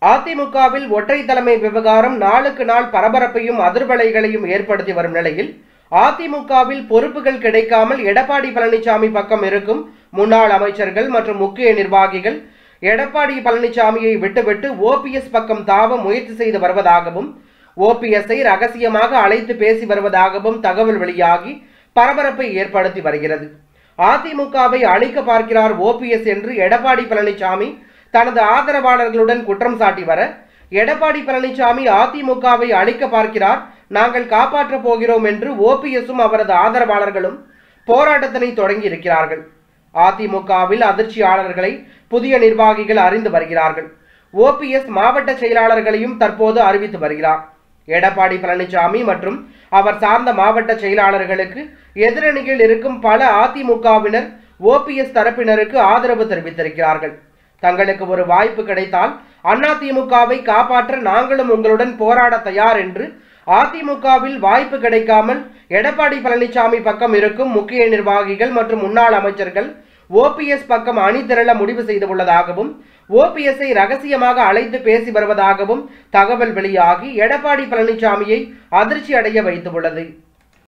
அதிமுகவில் ஒற்றை தலைமை விவகாரம் நாளுக்கு நாள் பரபரப்பையும் அதிர்வலைகளையும் ஏற்படுத்தி வரும் நிலையில் அதிமுகவில் பொறுப்புகள் கிடைக்காமல் எடப்பாடி பழனிசாமி பக்கம் இருக்கும் முன்னாள் அமைச்சர்கள் மற்றும் முக்கிய நிர்வாகிகள் எடப்பாடி பழனிசாமியை விட்டுவிட்டு ஓபிஎஸ் பக்கம் தாவ முயற்சி செய்து வருவதாகவும் ஓபிஎஸ்ஐ ரகசியமாக அழைத்து பேசி வருவதாகவும் தகவல் வெளியாகி பரபரப்பை ஏற்படுத்தி வருகிறது அதிமுகவை அழிக்க பார்க்கிறார் ஓபிஎஸ் என்று எடப்பாடி பழனிசாமி தனது ஆதரவாளர்களுடன் குற்றம் சாட்டி வர எடப்பாடி பழனிசாமி அதிமுகவை அழிக்க பார்க்கிறார் நாங்கள் காப்பாற்றப் போகிறோம் என்று ஓபிஎஸும் அவரது ஆதரவாளர்களும் போராட்டத்தினை தொடங்கி இருக்கிறார்கள் அதிமுகவில் அதிர்ச்சியாளர்களை புதிய நிர்வாகிகள் அறிந்து வருகிறார்கள் ஓபிஎஸ் மாவட்ட செயலாளர்களையும் தற்போது அறிவித்து வருகிறார் எடப்பாடி பழனிசாமி மற்றும் அவர் சார்ந்த மாவட்ட செயலாளர்களுக்கு எதிரணியில் இருக்கும் பல அதிமுகவினர் ஓபிஎஸ் தரப்பினருக்கு ஆதரவு தெரிவித்திருக்கிறார்கள் தங்களுக்கு ஒரு வாய்ப்பு கிடைத்தால் அதிமுகவை காப்பாற்ற நாங்களும் உங்களுடன் போராட தயார் என்று அதிமுகவில் வாய்ப்பு கிடைக்காமல் எடப்பாடி பழனிசாமி பக்கம் இருக்கும் முக்கிய நிர்வாகிகள் மற்றும் முன்னாள் அமைச்சர்கள் ஓபிஎஸ் பக்கம் அணி திரள முடிவு செய்துள்ளதாகவும் ஓபிஎஸ்ஐ ரகசியமாக அழைத்து பேசி வருவதாகவும் தகவல் வெளியாகி எடப்பாடி பழனிசாமியை அதிர்ச்சி அடைய வைத்துள்ளது